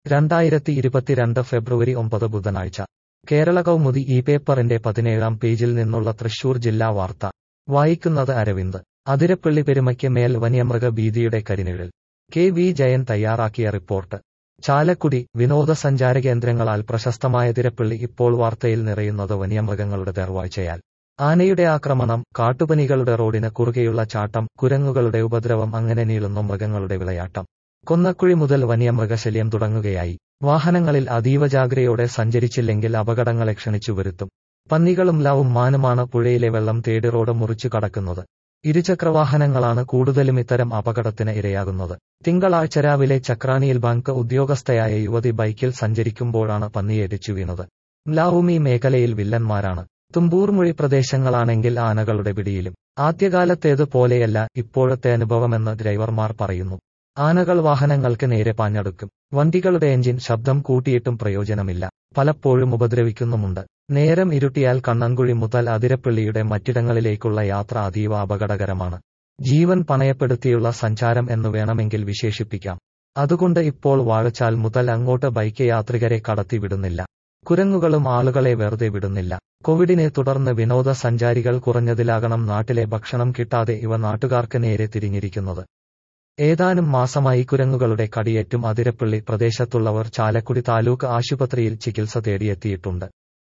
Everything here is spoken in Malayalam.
രണ്ടായിരത്തി ഇരുപത്തിരണ്ട് ഫെബ്രുവരി ഒമ്പത് ബുധനാഴ്ച കേരള കൗമുദി ഈ പേപ്പറിന്റെ പതിനേഴാം പേജിൽ നിന്നുള്ള തൃശൂർ ജില്ലാ വാർത്ത വായിക്കുന്നത് അരവിന്ദ് അതിരപ്പള്ളി പെരുമയ്ക്ക് മേൽ വന്യമൃഗ ഭീതിയുടെ കരിനിഴൽ കെ വി ജയൻ തയ്യാറാക്കിയ റിപ്പോർട്ട് ചാലക്കുടി വിനോദസഞ്ചാര കേന്ദ്രങ്ങളാൽ പ്രശസ്തമായ തിരപ്പള്ളി ഇപ്പോൾ വാർത്തയിൽ നിറയുന്നത് വന്യമൃഗങ്ങളുടെ തെർവാഴ്ചയാൽ ആനയുടെ ആക്രമണം കാട്ടുപനികളുടെ റോഡിന് കുറുകെയുള്ള ചാട്ടം കുരങ്ങുകളുടെ ഉപദ്രവം അങ്ങനെ നീളുന്നു മൃഗങ്ങളുടെ വിളയാട്ടം കൊന്നക്കുഴി മുതൽ വന്യമൃഗശല്യം തുടങ്ങുകയായി വാഹനങ്ങളിൽ അതീവ ജാഗ്രതയോടെ സഞ്ചരിച്ചില്ലെങ്കിൽ അപകടങ്ങളെ ക്ഷണിച്ചു വരുത്തും പന്നികളും ലാവും മാനുമാണ് പുഴയിലെ വെള്ളം തേടി റോഡ് മുറിച്ചു കടക്കുന്നത് ഇരുചക്രവാഹനങ്ങളാണ് കൂടുതലും ഇത്തരം അപകടത്തിന് ഇരയാകുന്നത് തിങ്കളാഴ്ച രാവിലെ ചക്രാണിയിൽ ബാങ്ക് ഉദ്യോഗസ്ഥയായ യുവതി ബൈക്കിൽ സഞ്ചരിക്കുമ്പോഴാണ് പന്നിയേടിച്ചു വീണത് ലാവും ഈ മേഖലയിൽ വില്ലന്മാരാണ് തുമ്പൂർമൊഴി പ്രദേശങ്ങളാണെങ്കിൽ ആനകളുടെ പിടിയിലും ആദ്യകാലത്തേത് പോലെയല്ല ഇപ്പോഴത്തെ അനുഭവമെന്ന് ഡ്രൈവർമാർ പറയുന്നു ആനകൾ വാഹനങ്ങൾക്ക് നേരെ പാഞ്ഞടുക്കും വണ്ടികളുടെ എഞ്ചിൻ ശബ്ദം കൂട്ടിയിട്ടും പ്രയോജനമില്ല പലപ്പോഴും ഉപദ്രവിക്കുന്നുമുണ്ട് നേരം ഇരുട്ടിയാൽ കണ്ണൻകുഴി മുതൽ അതിരപ്പള്ളിയുടെ മറ്റിടങ്ങളിലേക്കുള്ള യാത്ര അതീവ അപകടകരമാണ് ജീവൻ പണയപ്പെടുത്തിയുള്ള സഞ്ചാരം എന്ന് വേണമെങ്കിൽ വിശേഷിപ്പിക്കാം അതുകൊണ്ട് ഇപ്പോൾ വാഴച്ചാൽ മുതൽ അങ്ങോട്ട് ബൈക്ക് യാത്രികരെ കടത്തിവിടുന്നില്ല കുരങ്ങുകളും ആളുകളെ വെറുതെ വിടുന്നില്ല കോവിഡിനെ തുടർന്ന് വിനോദസഞ്ചാരികൾ കുറഞ്ഞതിലാകണം നാട്ടിലെ ഭക്ഷണം കിട്ടാതെ ഇവ നാട്ടുകാർക്ക് നേരെ തിരിഞ്ഞിരിക്കുന്നത് ഏതാനും മാസമായി കുരങ്ങുകളുടെ കടിയേറ്റും അതിരപ്പള്ളി പ്രദേശത്തുള്ളവർ ചാലക്കുടി താലൂക്ക് ആശുപത്രിയിൽ ചികിത്സ തേടിയെത്തിയിട്ടുണ്ട്